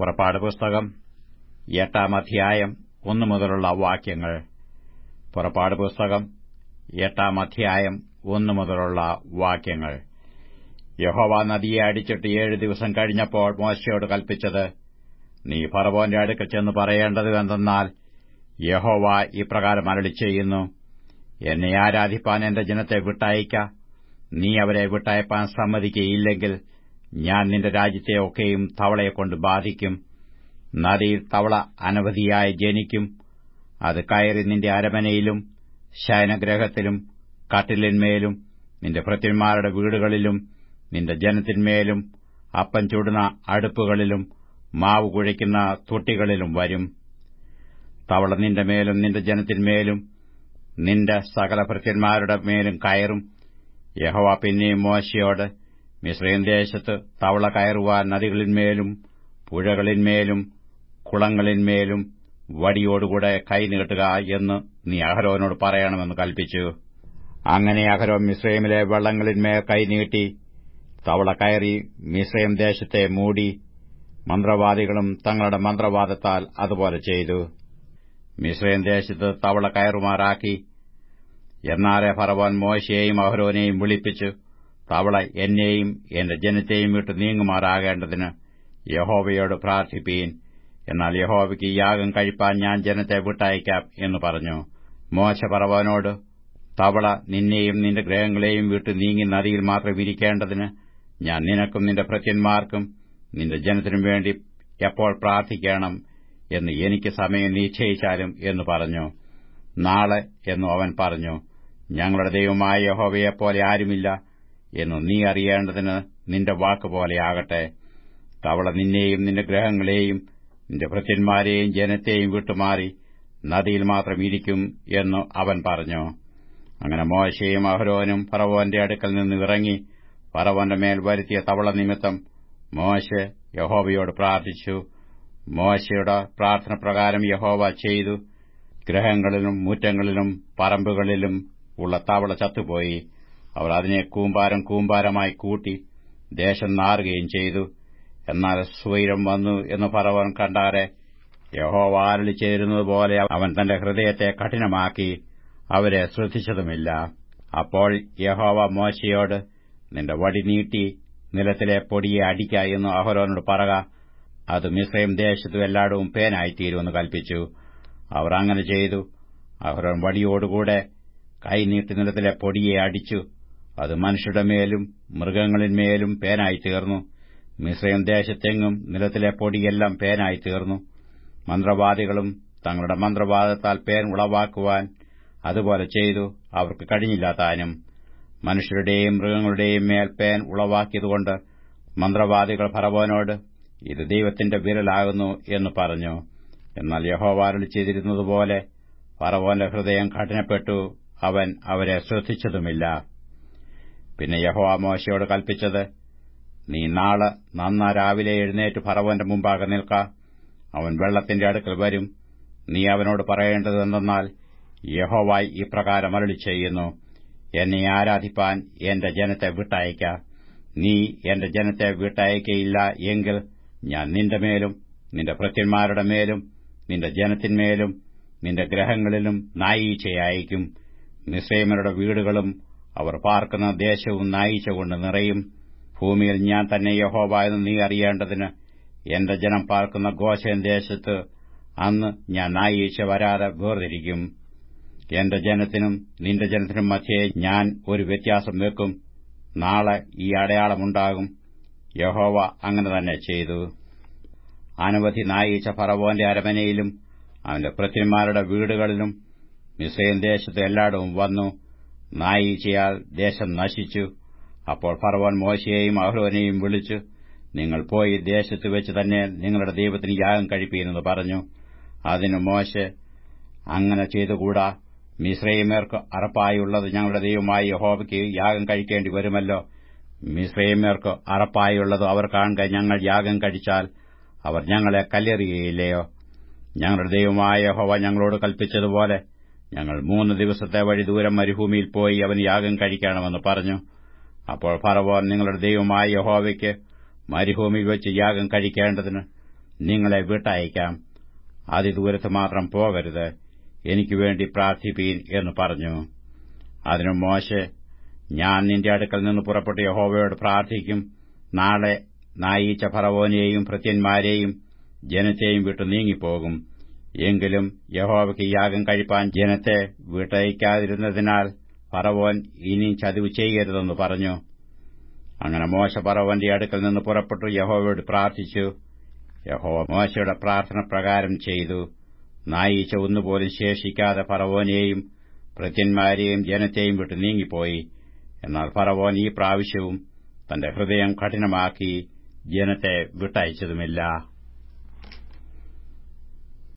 പുറപ്പാട് പുസ്തകം എട്ടാം അധ്യായം ഒന്നു മുതലുള്ള വാക്യങ്ങൾ പുറപ്പാട് പുസ്തകം എട്ടാം അധ്യായം ഒന്നു മുതലുള്ള വാക്യങ്ങൾ യഹോവ നദിയെ അടിച്ചിട്ട് ഏഴ് ദിവസം കഴിഞ്ഞപ്പോൾ മോശയോട് കൽപ്പിച്ചത് നീ ഫറവോന്റെ അടുക്കൽ ചെന്ന് പറയേണ്ടത് എന്തെന്നാൽ യഹോവ ഇപ്രകാരം അരളി ചെയ്യുന്നു എന്നെ ആരാധിപ്പാൻ എന്റെ ജനത്തെ വിട്ടയക്ക നീ അവരെ വിട്ടയപ്പാൻ സമ്മതിക്കയില്ലെങ്കിൽ ഞാൻ നിന്റെ രാജ്യത്തെ ഒക്കെയും തവളയെക്കൊണ്ട് ബാധിക്കും നദിയിൽ തവള അനവധിയായി ജനിക്കും അത് കയറി നിന്റെ അരമനയിലും ശയനഗ്രഹത്തിലും കട്ടിലിന്മേലും നിന്റെ ഭൃത്യന്മാരുടെ വീടുകളിലും നിന്റെ ജനത്തിന്മേലും അപ്പം ചുടുന്ന അടുപ്പുകളിലും മാവ് കുഴിക്കുന്ന തൊട്ടികളിലും വരും തവള നിന്റെ മേലും നിന്റെ ജനത്തിന്മേലും നിന്റെ സകല ഭൃത്യന്മാരുടെ മേലും കയറും യഹോവ പിന്നെയും മോശയോട് മിശ്രയും ദേശത്ത് തവള കയറുവാൻ നദികളിന്മേലും പുഴകളിന്മേലും കുളങ്ങളിന്മേലും വടിയോടുകൂടെ കൈനീട്ടുക എന്ന് നീ അഹരോനോട് പറയണമെന്ന് കൽപ്പിച്ചു അങ്ങനെ അഹരോൻ മിശ്രൈമിലെ വെള്ളങ്ങളിന്മേൽ കൈനീട്ടി തവള കയറി മിശ്രയം ദേശത്തെ മൂടി മന്ത്രവാദികളും തങ്ങളുടെ മന്ത്രവാദത്താൽ അതുപോലെ ചെയ്തു മിശ്രയം ദേശത്ത് തവള കയറുമാറാക്കി എന്നാറെ ഫറവോൻ മോശയെയും അഹരോനെയും വിളിപ്പിച്ചു തവള എന്നെയും എന്റെ ജനത്തെയും വിട്ട് നീങ്ങുമാറാകേണ്ടതിന് യഹോവയോട് പ്രാർത്ഥിപ്പീൻ എന്നാൽ യഹോവയ്ക്ക് യാഗം കഴിപ്പാൻ ഞാൻ ജനത്തെ വിട്ടയക്കാം എന്ന് പറഞ്ഞു മോശ പറവനോട് തവള നിന്നെയും നിന്റെ ഗ്രഹങ്ങളെയും വിട്ട് നീങ്ങി നദിയിൽ മാത്രം ഇരിക്കേണ്ടതിന് ഞാൻ നിനക്കും നിന്റെ ഭൃത്യന്മാർക്കും നിന്റെ ജനത്തിനും വേണ്ടി എപ്പോൾ പ്രാർത്ഥിക്കണം എന്ന് എനിക്ക് സമയം നിശ്ചയിച്ചാലും എന്ന് പറഞ്ഞു നാളെ എന്നു അവൻ പറഞ്ഞു ഞങ്ങളുടെ ദൈവമായ യഹോവയെപ്പോലെ ആരുമില്ല എന്നു നീ അറിയേണ്ടതിന് നിന്റെ വാക്കുപോലെയാകട്ടെ തവള നിന്നെയും നിന്റെ ഗ്രഹങ്ങളെയും നിന്റെ ഭൃത്യന്മാരെയും ജനത്തെയും വിട്ടുമാറി നദിയിൽ മാത്രം ഇരിക്കും എന്നു അവൻ പറഞ്ഞു അങ്ങനെ മോശയും അഹരോനും ഫറവോന്റെ അടുക്കൽ നിന്ന് ഇറങ്ങി ഫറവോന്റെ മേൽ വരുത്തിയ തവള നിമിത്തം മോശ യഹോവയോട് പ്രാർത്ഥിച്ചു മോശയുടെ പ്രാർത്ഥന പ്രകാരം യഹോവ ചെയ്തു ഗ്രഹങ്ങളിലും മുറ്റങ്ങളിലും പറമ്പുകളിലും ഉള്ള തവള ചത്തുപോയി അവർ അതിനെ കൂമ്പാരം കൂമ്പാരമായി കൂട്ടി ദേശം നാറുകയും ചെയ്തു എന്നാൽ സ്വൈരം വന്നു എന്ന് പറവൻ കണ്ടാരെ യഹോവ ആരളി ചേരുന്നതുപോലെ അവൻ തന്റെ ഹൃദയത്തെ കഠിനമാക്കി അവരെ ശ്രദ്ധിച്ചതുമില്ല അപ്പോൾ യഹോവ മോശയോട് നിന്റെ വടി നീട്ടി നിലത്തിലെ പൊടിയെ അടിക്ക എന്ന് അഹരോനോട് പറക അത് മിശ്രയും ദേശത്തും എല്ലായിടവും പേനായിത്തീരുമെന്ന് കൽപ്പിച്ചു അവർ അങ്ങനെ ചെയ്തു അഹരോൻ വടിയോടുകൂടെ കൈനീട്ടി നിലത്തിലെ പൊടിയെ അടിച്ചു അത് മനുഷ്യരുടെ മേലും മൃഗങ്ങളിന്മേലും പേനായി തീർന്നു മിശ്രയും ദേശത്തെങ്ങും നിലത്തിലെ പൊടിയെല്ലാം പേനായി തീർന്നു മന്ത്രവാദികളും തങ്ങളുടെ മന്ത്രവാദത്താൽ പേൻ ഉളവാക്കുവാൻ അതുപോലെ ചെയ്തു അവർക്ക് കഴിഞ്ഞില്ല താനും മനുഷ്യരുടെയും മൃഗങ്ങളുടെയും മേൽ പേൻ ഉളവാക്കിയതുകൊണ്ട് മന്ത്രവാദികൾ ഫറവോനോട് ഇത് ദൈവത്തിന്റെ വിരലാകുന്നു എന്ന് പറഞ്ഞു എന്നാൽ യഹോവാരളി ചെയ്തിരുന്നതുപോലെ ഫറവോന്റെ ഹൃദയം കഠിനപ്പെട്ടു അവൻ അവരെ ശ്രദ്ധിച്ചതുമില്ല പിന്നെ യഹോവ മോശയോട് കൽപ്പിച്ചത് നീ നാളെ നന്ന രാവിലെ എഴുന്നേറ്റ് ഫറവോന്റെ മുമ്പാകെ നിൽക്ക അവൻ വെള്ളത്തിന്റെ അടുക്കൽ വരും നീ അവനോട് പറയേണ്ടത് എന്തെന്നാൽ യഹോവായി ഇപ്രകാരം അരളി ചെയ്യുന്നു എന്നെ ആരാധിപ്പാൻ എന്റെ ജനത്തെ വിട്ടയക്ക നീ എന്റെ ജനത്തെ വിട്ടയക്കയില്ല എങ്കിൽ ഞാൻ നിന്റെ മേലും നിന്റെ ഭൃത്യന്മാരുടെ മേലും നിന്റെ ജനത്തിന്മേലും നിന്റെ ഗ്രഹങ്ങളിലും നായീച്ച അയക്കും നിശ്ചയമരുടെ വീടുകളും അവർ പാർക്കുന്ന ദേശവും നായീച്ച കൊണ്ട് നിറയും ഭൂമിയിൽ ഞാൻ തന്നെ യഹോവായെന്ന് നീ അറിയേണ്ടതിന് എന്റെ ജനം പാർക്കുന്ന ഗോശൻ ദേശത്ത് അന്ന് ഞാൻ നായീച്ച വരാതെ വേർതിരിക്കും എന്റെ ജനത്തിനും നിന്റെ ജനത്തിനും മധ്യേ ഞാൻ ഒരു വ്യത്യാസം വെക്കും നാളെ ഈ അടയാളമുണ്ടാകും യഹോവ അങ്ങനെ തന്നെ ചെയ്തു അനവധി നായീച്ച ഫറവോന്റെ അരമനയിലും അവന്റെ ഭൃത്യന്മാരുടെ വീടുകളിലും മിസ്രൈൻ ദേശത്ത് എല്ലായിടവും വന്നു നായീച്ചയാൽ ദേശം നശിച്ചു അപ്പോൾ ഫറവോൻ മോശയെയും അഹ്റോനെയും വിളിച്ചു നിങ്ങൾ പോയി ദേശത്ത് വെച്ച് തന്നെ നിങ്ങളുടെ ദൈവത്തിന് യാഗം കഴിപ്പീനെന്ന് പറഞ്ഞു അതിന് മോശ അങ്ങനെ ചെയ്തുകൂടാ മിശ്രൈമേർക്ക് അറപ്പായുള്ളത് ഞങ്ങളുടെ ദൈവമായ യഹോവയ്ക്ക് യാഗം കഴിക്കേണ്ടി വരുമല്ലോ മിശ്രൈമേർക്ക് അറപ്പായുള്ളത് അവർ കാണുക ഞങ്ങൾ യാഗം കഴിച്ചാൽ അവർ ഞങ്ങളെ കല്ലെറിയുകയില്ലയോ ഞങ്ങളുടെ ദൈവമായ യഹോവ ഞങ്ങളോട് കൽപ്പിച്ചതുപോലെ ഞങ്ങൾ മൂന്ന് ദിവസത്തെ വഴി ദൂരം മരുഭൂമിയിൽ പോയി അവൻ യാഗം കഴിക്കണമെന്ന് പറഞ്ഞു അപ്പോൾ ഫറവോൻ നിങ്ങളുടെ ദൈവമായ യഹോവയ്ക്ക് മരുഭൂമിയിൽ വെച്ച് യാഗം കഴിക്കേണ്ടതിന് നിങ്ങളെ വിട്ടയക്കാം അതിദൂരത്ത് മാത്രം പോകരുത് എനിക്ക് വേണ്ടി പ്രാർത്ഥിപ്പീൻ എന്ന് പറഞ്ഞു അതിനു മോശെ ഞാൻ നിന്റെ അടുക്കൽ നിന്ന് പുറപ്പെട്ട് യഹോവയോട് പ്രാർത്ഥിക്കും നാളെ നായീച്ച ഫറവോനെയും ഭൃത്യന്മാരെയും ജനത്തെയും വിട്ടു നീങ്ങിപ്പോകും എങ്കിലും യഹോവയ്ക്ക് യാഗം കഴിപ്പാൻ ജനത്തെ വിട്ടയക്കാതിരുന്നതിനാൽ ഫറവോൻ ഇനി ചതിവ് ചെയ്യരുതെന്ന് പറഞ്ഞു അങ്ങനെ മോശ ഫറവോന്റെ അടുക്കൽ നിന്ന് പുറപ്പെട്ടു യഹോവയോട് പ്രാർത്ഥിച്ചു യഹോവ മോശയുടെ പ്രാർത്ഥന പ്രകാരം ചെയ്തു നായീച്ച ഒന്നുപോലും ശേഷിക്കാതെ ഫറവോനെയും ഭൃത്യന്മാരെയും ജനത്തെയും വിട്ടു നീങ്ങിപ്പോയി എന്നാൽ ഫറവോൻ ഈ പ്രാവശ്യവും തന്റെ ഹൃദയം കഠിനമാക്കി ജനത്തെ വിട്ടയച്ചതുമില്ല